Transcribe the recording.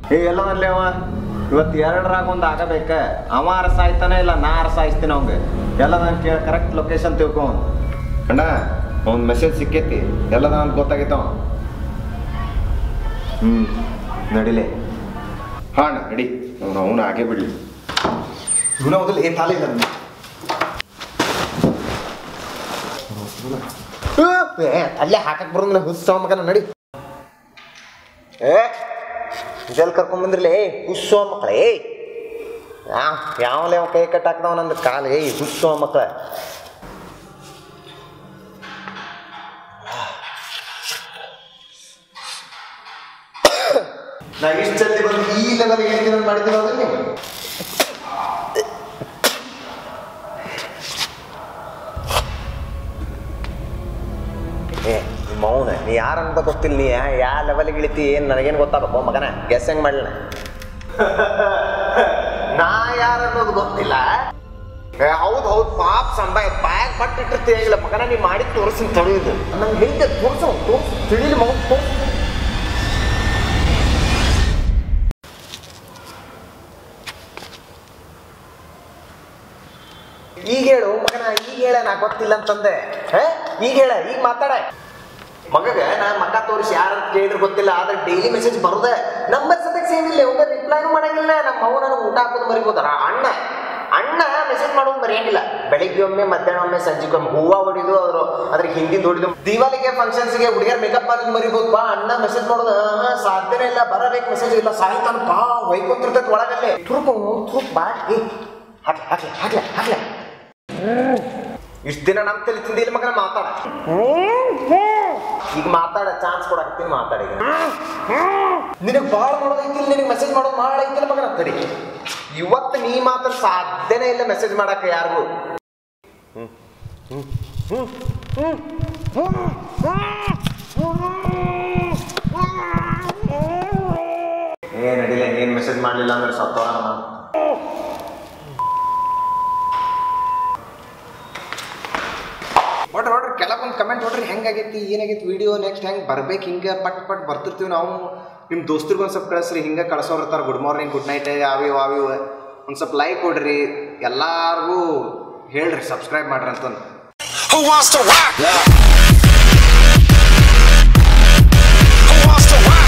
ಏ ಎಲ್ಲದಲ್ಲಿ ಅವ ಇವತ್ತು ಎರಡರಾಗ ಒಂದು ಆಗಬೇಕ ಅವ ಅರ ಸಾಯ್ತಾನೆ ಇಲ್ಲ ನಾ ಅರ ಸಾಯಿಸ್ತೀನಿ ಅವಂಗೆ ಎಲ್ಲದ ಕೇಳಿ ಕರೆಕ್ಟ್ ಲೊಕೇಶನ್ ತಿಳ್ಕೊ ಅಣ್ಣ ಒಂದು ಮೆಸೇಜ್ ಸಿಕ್ಕೈತಿ ಎಲ್ಲದ ಅಂತ ಗೊತ್ತಾಗೈತವ ಹ್ಞೂ ನಡಿಲೆ ಹಾಂ ಅಣ್ಣ ನಡಿ ಅವ್ನು ಅವನು ಹಾಗೆ ಬಿಡಲಿ ಇವನ ಹೋಗಲಿ ಏ ತಾಲೆ ಇಲ್ಲ ಅವ್ನು. ಏ, ಅಲ್ಲೇ ಹಾಕಕ್ ಬರೋದಿಲ್ಲ ಹುಸ್ಸ ಮಗನ ನಡಿ ಏ ಜಲ್ ಕರ್ಕೊಂಬಂದ್ರಲೇ ಹುಸ್ಸೋ ಮಕ್ಕಳೇ ಯಾವ ಯಾವಲೇ ಅವ ಕೈ ಕಟ್ಟಾಕ್ದವ ನಂದು ಕಾಲು ಏಯ್ ಹುಸ್ಸೋ ಮಕ್ಕಳ ನಾ ಇಷ್ಟು ಜಲ್ದಿ ಬಂದು ಈ ಲೆವೆಲ್ಗೆ ಹೇಳ್ತೀನಿ ಅಂತ ಮಾಡಿದ್ದೀನಿ ಹೌದಾ ನೀವು ಏ ಮೌನ ನೀ ಯಾರಂತ ಗೊತ್ತಿಲ್ಲ ನೀ ಯಾವ ಲೆವೆಲ್ಗೆ ಇಳಿತಿ ಏನು ನನಗೇನು ಗೊತ್ತಾಗಬೇಕು ಮಗನ ಗೆಸ್ ಹೆಂಗ್ ಮಾಡಲಿಲ್ಲ ನಾ ಯಾರು ಅನ್ನೋದು ಗೊತ್ತಿಲ್ಲ ಏ ಹೌದು ಹೌದು ಪಾಪ ಸಂಬಾಯ ಬ್ಯಾಗ್ ಪಟ್ಟಿಟ್ಟಿರ್ತೀಯಲ್ಲ ಮಗನ ನೀ ಮಾಡಿ ತೋರಿಸಿ ತಡೆಯುದು ನಂಗೆ ಹೇಳಿದ್ದೆ ತೋರಿಸು ತೋರಿಸು ತಿಳಿಲಿ ಮಗ ತೋರಿಸು ಈಗ ಹೇಳು ಮಗನ ಈಗ ಹೇಳ ನಾ ಗೊತ್ತಿಲ್ಲ ಅಂತಂದೆ ಹೇ ಈಗ ಹೇಳ ಈಗ ಮಾತಾಡ ಮಗಗ ನಾ ಮಕ್ಕ ತೋರಿಸಿ ಯಾರಂತ ಕೇಳಿದ್ರೆ ಗೊತ್ತಿಲ್ಲ ಆದ್ರೆ ಡೈಲಿ ಮೆಸೇಜ್ ಬರುದೆ ನಂಬರ್ ಸದ್ಯಕ್ಕೆ ಸೇಮ್ ಇಲ್ಲ ಒಬ್ಬ ರಿಪ್ಲೈನು ಮಾಡಂಗಿಲ್ಲ ನಮ್ಮ ಅವು ನನಗೆ ಊಟ ಹಾಕೋದು ಮರಿಬೋದಾರ ಅಣ್ಣ ಅಣ್ಣ ಮೆಸೇಜ್ ಮಾಡೋದು ಮರೆಯಂಗಿಲ್ಲ ಬೆಳಿಗ್ಗೆ ಒಮ್ಮೆ ಮಧ್ಯಾಹ್ನ ಒಮ್ಮೆ ಸಂಜೆಗೆ ಒಮ್ಮೆ ಹೂವ ಹೊಡಿದು ಅವರು ಅದ್ರ ಹಿಂದಿ ಹೊಡಿದು ದಿವಾಲಿಗೆ ಫಂಕ್ಷನ್ಸ್ಗೆ ಹುಡುಗಿಯರ್ ಮೇಕಪ್ ಮಾಡೋದು ಮರಿಬೋದು ಬಾ ಅಣ್ಣ ಮೆಸೇಜ್ ಮಾಡೋದು ಆ, ಸಾಧ್ಯನೇ ಇಲ್ಲ ಬರಬೇಕು ಮೆಸೇಜ್ ಇಲ್ಲ ಸಾಯ್ತಾನ ಬಾ ಹೊಯ್ಕೊಂತಿರ್ತೈತೆ ಒಳಗಲ್ಲೇ ತುರುಕು ತುರುಕ್ ಬಾ ಏ ಹಾಕ್ಲೆ ಹಾಕ್ಲೆ ಹಾಕ್ಲೆ ಹಾಕ್ಲೆ ಇಷ್ಟು ದಿನ ನಮ್ಮ ತಲೆ ತಿಂದಿಲ್ಲ ಮಗನ ಮಾತಾಡ ಈಗ ಮಾತಾಡ ಚಾನ್ಸ್ ಕೊಡಾಕತ್ತೀನಿ ಮಾತಾಡಿ ನಿನಗೆ ಭಾಳ ಮಾಡೋದೈತಿಲ್ಲ ನಿನಗೆ ಮೆಸೇಜ್ ಮಾಡೋದು ಭಾಳ ಐತಿಲ್ಲ ಮಗನ ತಡಿ ಇವತ್ತು ನೀ ಮಾತ್ರ ಸಾಧ್ಯನೇ ಇಲ್ಲ ಮೆಸೇಜ್ ಮಾಡಕ್ಕೆ ಯಾರಿಗೂ ಏನ್ ನಡಿಲ್ಲ ಏನ್ ಮೆಸೇಜ್ ಮಾಡಲಿಲ್ಲ ಅಂದ್ರೆ ಸತ್ತೋರ ನಮ್ಮ ನೋಡ್ರಿ ನೋಡ್ರಿ ಕೆಲವೊಂದು ಕಮೆಂಟ್ ನೋಡ್ರಿ ಹೆಂಗಾಗೈತಿ ಏನಾಗೈತಿ ವಿಡಿಯೋ ನೆಕ್ಸ್ಟ್ ಹೆಂಗೆ ಬರ್ಬೇಕು ಹಿಂಗೆ ಪಟ್ ಪಟ್ ಬರ್ತಿರ್ತೀವಿ ನಾವು ನಿಮ್ಮ ದೋಸ್ತರಿಗೆ ಒಂದು ಸ್ವಲ್ಪ ಕಳಿಸ್ರಿ ಹಿಂಗೆ ಕಳ್ಸೋರು ಇರ್ತಾರೆ ಗುಡ್ ಮಾರ್ನಿಂಗ್ ಗುಡ್ ನೈಟ್ ಅವಿವ್ ಅವಿವ್ ಒಂದು ಸ್ವಲ್ಪ ಲೈಕ್ ಕೊಡ್ರಿ ಎಲ್ಲಾರ್ಗೂ ಹೇಳ್ರಿ ಸಬ್ಸ್ಕ್ರೈಬ್ ಮಾಡ್ರಿ ಅಂತಂದು Who wants to rock? Who wants to rock?